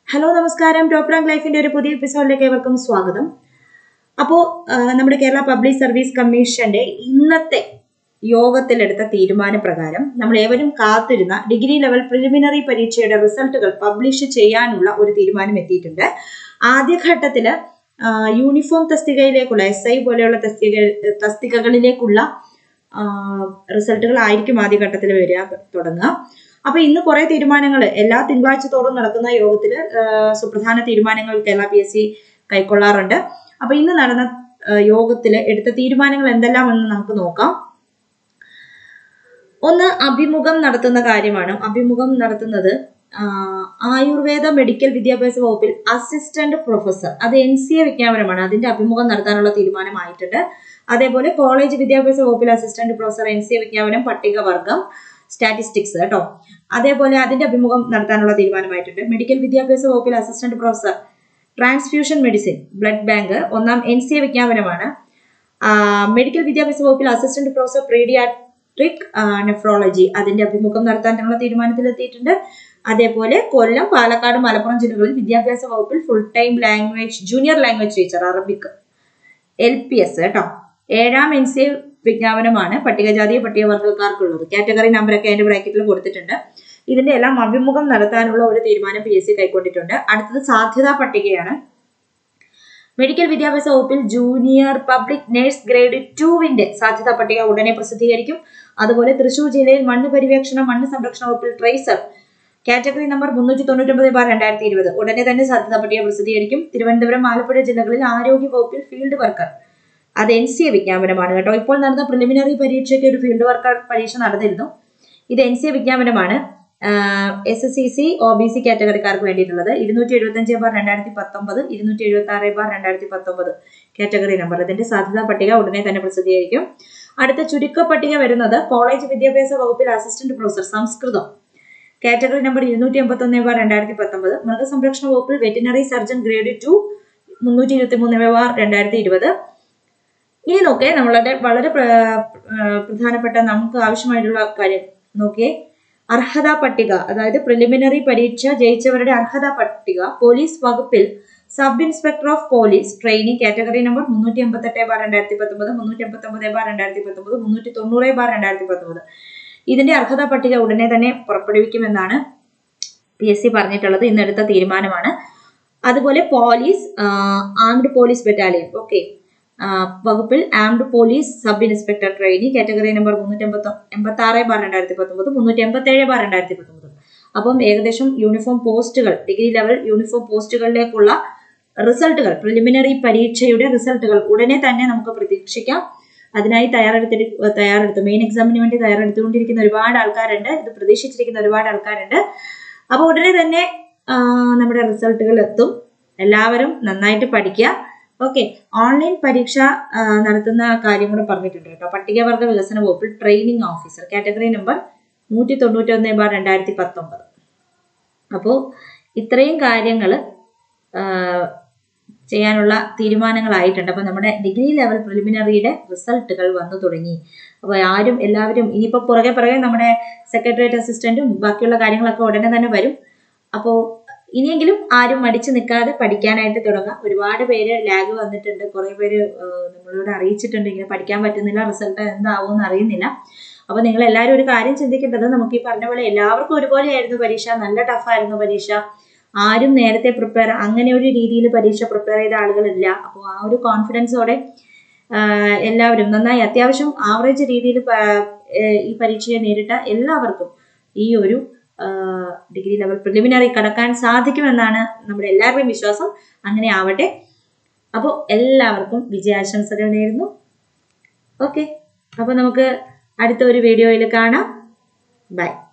hello നമസ്കാരം top rank ലൈഫിന്റെ ഒരു പുതിയ എപ്പിസോഡിലേക്ക് ഏവർക്കും സ്വാഗതം അപ്പോൾ നമ്മുടെ കേരള പബ്ലിക് സർവീസ് കമ്മീഷന്റെ ഇന്നത്തെ യോഗത്തിലെടുത്ത തീരുമാനപ്രകാരം നമ്മൾ ഏവരും കാത്തിരുന്ന ഡിഗ്രി ലെവൽ പ്രിലിമിനറി പരീക്ഷയുടെ റിസൾട്ടുകൾ പബ്ലിഷ് ചെയ്യാനുള്ള ഒരു തീരുമാനം എത്തിയിട്ടുണ്ട് ആദ്യഘട്ടത്തില് യൂണിഫോം തസ്തികയിലേക്കുള്ള എസ് ഐ പോലെയുള്ള തസ്തിക തസ്തികകളിലേക്കുള്ള റിസൾട്ടുകൾ ആയിരിക്കും ആദ്യഘട്ടത്തിൽ വരിക തുടങ്ങുക അപ്പൊ ഇന്ന് കുറെ തീരുമാനങ്ങൾ എല്ലാ തിങ്കളാഴ്ച തോറും നടക്കുന്ന യോഗത്തിൽ സുപ്രധാന തീരുമാനങ്ങൾ കേരള പി എസ് സി കൈക്കൊള്ളാറുണ്ട് അപ്പൊ ഇന്ന് നടന്ന യോഗത്തിൽ എടുത്ത തീരുമാനങ്ങൾ എന്തെല്ലാം എന്ന് നമുക്ക് നോക്കാം ഒന്ന് അഭിമുഖം നടത്തുന്ന കാര്യമാണ് അഭിമുഖം നടത്തുന്നത് ആയുർവേദ മെഡിക്കൽ വിദ്യാഭ്യാസ വകുപ്പിൽ അസിസ്റ്റന്റ് പ്രൊഫസർ അത് എൻ സി എ വിജ്ഞാപനമാണ് അതിന്റെ അഭിമുഖം നടത്താനുള്ള തീരുമാനമായിട്ടുണ്ട് അതേപോലെ കോളേജ് വിദ്യാഭ്യാസ വകുപ്പിൽ assistant professor N C A വിജ്ഞാപനം പട്ടികവർഗം സ്റ്റാറ്റിസ്റ്റിക്സ് കേട്ടോ അതേപോലെ അതിന്റെ അഭിമുഖം നടത്താനുള്ള തീരുമാനമായിട്ടുണ്ട് മെഡിക്കൽ വിദ്യാഭ്യാസ വകുപ്പിൽ assistant professor transfusion medicine blood bank ഒന്നാം എൻ സി എ വിജ്ഞാപനമാണ് മെഡിക്കൽ വിദ്യാഭ്യാസ വകുപ്പിൽ അസിസ്റ്റന്റ് പ്രൊഫസർ പ്രീഡിയാട്രിക് നെഫ്രോളജി അതിന്റെ അഭിമുഖം നടത്താനുള്ള തീരുമാനത്തിലെത്തിയിട്ടുണ്ട് അതേപോലെ കൊല്ലം പാലക്കാട് മലപ്പുറം ജില്ലകളിൽ വിദ്യാഭ്യാസ വകുപ്പിൽ full time language junior language teacher Arabic L P S കേട്ടോ ഏഴാം എൻ സി വിജ്ഞാപനമാണ് പട്ടികജാതി പട്ടികവർഗക്കാർക്കുള്ളത് കാറ്റഗറി നമ്പറൊക്കെ അതിന്റെ ബ്രാക്കറ്റിൽ കൊടുത്തിട്ടുണ്ട് ഇതിന്റെ എല്ലാം അഭിമുഖം നടത്താനുള്ള ഒരു തീരുമാനം പി എസ് സി കൈക്കൊണ്ടിട്ടുണ്ട് അടുത്തത് സാധ്യതാ പട്ടികയാണ് മെഡിക്കൽ വിദ്യാഭ്യാസ വകുപ്പിൽ ജൂനിയർ പബ്ലിക് നഴ്സ് ഗ്രേഡ് ടുവിന്റെ സാധ്യതാ പട്ടിക ഉടനെ പ്രസിദ്ധീകരിക്കും അതുപോലെ തൃശൂർ ജില്ലയിൽ മണ്ണ് പര്യവേക്ഷണ മണ്ണ് സംരക്ഷണ വകുപ്പിൽ ട്രേസർ കാറ്റഗറി നമ്പർ മുന്നൂറ്റി തൊണ്ണൂറ്റൊമ്പത് ബാർ രണ്ടായിരത്തി ഇരുപത് ഉടനെ തന്നെ സാധ്യതാ പട്ടിക പ്രസിദ്ധീകരിക്കും തിരുവനന്തപുരം ആലപ്പുഴ ജില്ലകളിൽ ആരോഗ്യ വകുപ്പിൽ ഫീൽഡ് വർക്കർ അത് എൻ സി എ വിജ്ഞാപനമാണ് കേട്ടോ ഇപ്പോൾ നടന്ന പ്രിലിമിനറി പരീക്ഷയ്ക്ക് ഒരു ഫീൽഡ് വർക്കർ പരീക്ഷ നടന്നിരുന്നു ഇത് എൻ സി എ വിജ്ഞാപനമാണ് S S C C O B C കാറ്റഗറിക്കാർക്ക് വേണ്ടിയിട്ടുള്ളത് ഇരുന്നൂറ്റി എഴുപത്തി അഞ്ച് ബാർ രണ്ടായിരത്തി പത്തൊമ്പത് ഇരുന്നൂറ്റി എഴുപത്തി ആറ് ബാർ രണ്ടായിരത്തി പത്തൊമ്പത് കാറ്റഗറി നമ്പർ ഇതിന്റെ സാധ്യതാ പട്ടിക ഉടനെ തന്നെ പ്രസിദ്ധീകരിക്കും അടുത്ത ചുരുക്ക പട്ടിക വരുന്നത് കോളേജ് വിദ്യാഭ്യാസ വകുപ്പിൽ assistant professor Sanskrit category number ഇരുന്നൂറ്റി എൺപത്തി ഒന്ന് ബാർ രണ്ടായിരത്തി പത്തൊമ്പത് മൃഗസംരക്ഷണ വകുപ്പിൽ വെറ്റിനറി സർജൻ ഗ്രേഡ് ടു മുന്നൂറ്റി ഇരുപത്തി മൂന്ന് ബാർ രണ്ടായിരത്തി ഇരുപത് ഇനി നോക്കേ നമ്മളുടെ വളരെ പ്രധാനപ്പെട്ട നമുക്ക് ആവശ്യമായിട്ടുള്ള കാര്യം നോക്കിയേ അർഹതാ പട്ടിക അതായത് പ്രിലിമിനറി പരീക്ഷ ജയിച്ചവരുടെ അർഹതാ പട്ടിക പോലീസ് വകുപ്പിൽ sub inspector of police training category number മുന്നൂറ്റി എൺപത്തെട്ട് ബാർ രണ്ടായിരത്തി പത്തൊമ്പത് മുന്നൂറ്റി എൺപത്തി ഒമ്പത് ബാർ രണ്ടായിരത്തി പത്തൊമ്പത് മുന്നൂറ്റി തൊണ്ണൂറ് ബാർ രണ്ടായിരത്തി പത്തൊമ്പത് ഇതിന്റെ അർഹതാ പട്ടിക ഉടനെ തന്നെ പുറപ്പെടുവിക്കുമെന്നാണ് പി എസ് സി പറഞ്ഞിട്ടുള്ളത് ഇന്നെടുത്ത തീരുമാനമാണ് അതുപോലെ police armed police battalion okay വകുപ്പിൽ armed police sub inspector trainee category number മുന്നൂറ്റി എൺപത്തി എൺപത്തി ആറ് ബാർ രണ്ടായിരത്തി പത്തൊമ്പത് മുന്നൂറ്റി എൺപത്തി ഏഴ് ബാർ രണ്ടായിരത്തി പത്തൊമ്പത് അപ്പം ഏകദേശം യൂണിഫോം പോസ്റ്റുകൾ ഡിഗ്രി ലെവൽ യൂണിഫോം പോസ്റ്റുകളിലേക്കുള്ള റിസൾട്ടുകൾ പ്രിലിമിനറി പരീക്ഷയുടെ റിസൾട്ടുകൾ ഉടനെ തന്നെ നമുക്ക് പ്രതീക്ഷിക്കാം അതിനായി തയ്യാറെടുത്തി തയ്യാറെടുത്തു മെയിൻ എക്സാമിന് വേണ്ടി തയ്യാറെടുത്തുകൊണ്ടിരിക്കുന്ന ഒരുപാട് ആൾക്കാരുണ്ട് ഇത് പ്രതീക്ഷിച്ചിരിക്കുന്ന ഒരുപാട് ആൾക്കാരുണ്ട് അപ്പോൾ ഉടനെ തന്നെ നമ്മുടെ റിസൾട്ടുകൾ എത്തും എല്ലാവരും നന്നായിട്ട് പഠിക്കുക ഓക്കെ ഓൺലൈൻ പരീക്ഷ നടത്തുന്ന കാര്യം കൂടെ പറഞ്ഞിട്ടുണ്ട് കേട്ടോ പട്ടികവർഗ വികസന വകുപ്പിൽ ട്രെയിനിങ് ഓഫീസർ കാറ്റഗറി നമ്പർ നൂറ്റി തൊണ്ണൂറ്റി ഒന്ന് ബാർ രണ്ടായിരത്തി പത്തൊമ്പത് അപ്പോൾ ഇത്രയും കാര്യങ്ങൾ ചെയ്യാനുള്ള തീരുമാനങ്ങളായിട്ടുണ്ട് അപ്പോൾ നമ്മുടെ ഡിഗ്രി ലെവൽ പ്രിലിമിനറിയുടെ റിസൾട്ടുകൾ വന്നു തുടങ്ങി അപ്പോൾ ആരും എല്ലാവരും ഇനിയിപ്പോൾ പുറകെ പുറകെ നമ്മുടെ സെക്രട്ടേറിയറ്റ് അസിസ്റ്റന്റും ബാക്കിയുള്ള കാര്യങ്ങളൊക്കെ ഉടനെ തന്നെ വരും അപ്പോൾ ഇനിയെങ്കിലും ആരും മടിച്ചു നിൽക്കാതെ പഠിക്കാനായിട്ട് തുടങ്ങാം ഒരുപാട് പേര് ലാഗ് വന്നിട്ടുണ്ട് കുറേ പേര് നമ്മളോട് അറിയിച്ചിട്ടുണ്ട് ഇങ്ങനെ പഠിക്കാൻ പറ്റുന്നില്ല റിസൾട്ട് എന്താവും എന്ന് അറിയുന്നില്ല അപ്പോൾ നിങ്ങൾ എല്ലാവരും ഒരു കാര്യം ചിന്തിക്കേണ്ടത് നമുക്ക് ഈ പറഞ്ഞ പോലെ എല്ലാവർക്കും ഒരുപോലെയായിരുന്നു പരീക്ഷ നല്ല ടഫായിരുന്നു പരീക്ഷ ആരും നേരത്തെ പ്രിപ്പയർ അങ്ങനെ ഒരു രീതിയിൽ പരീക്ഷ പ്രിപ്പയർ ചെയ്ത ആളുകളില്ല അപ്പോൾ ആ ഒരു കോൺഫിഡൻസോടെ എല്ലാവരും നന്നായി അത്യാവശ്യം ആവറേജ് രീതിയിൽ ഈ പരീക്ഷയെ നേരിട്ട എല്ലാവർക്കും ഈ ഒരു ഡിഗ്രി ലെവൽ പ്രിലിമിനറി കടക്കാൻ സാധിക്കുമെന്നാണ് നമ്മുടെ എല്ലാവരുടെയും വിശ്വാസം അങ്ങനെ ആവട്ടെ അപ്പോൾ എല്ലാവർക്കും വിജയാശംസകൾ നേരുന്നു ഓക്കെ അപ്പോൾ നമുക്ക് അടുത്ത ഒരു വീഡിയോയിൽ കാണാം ബൈ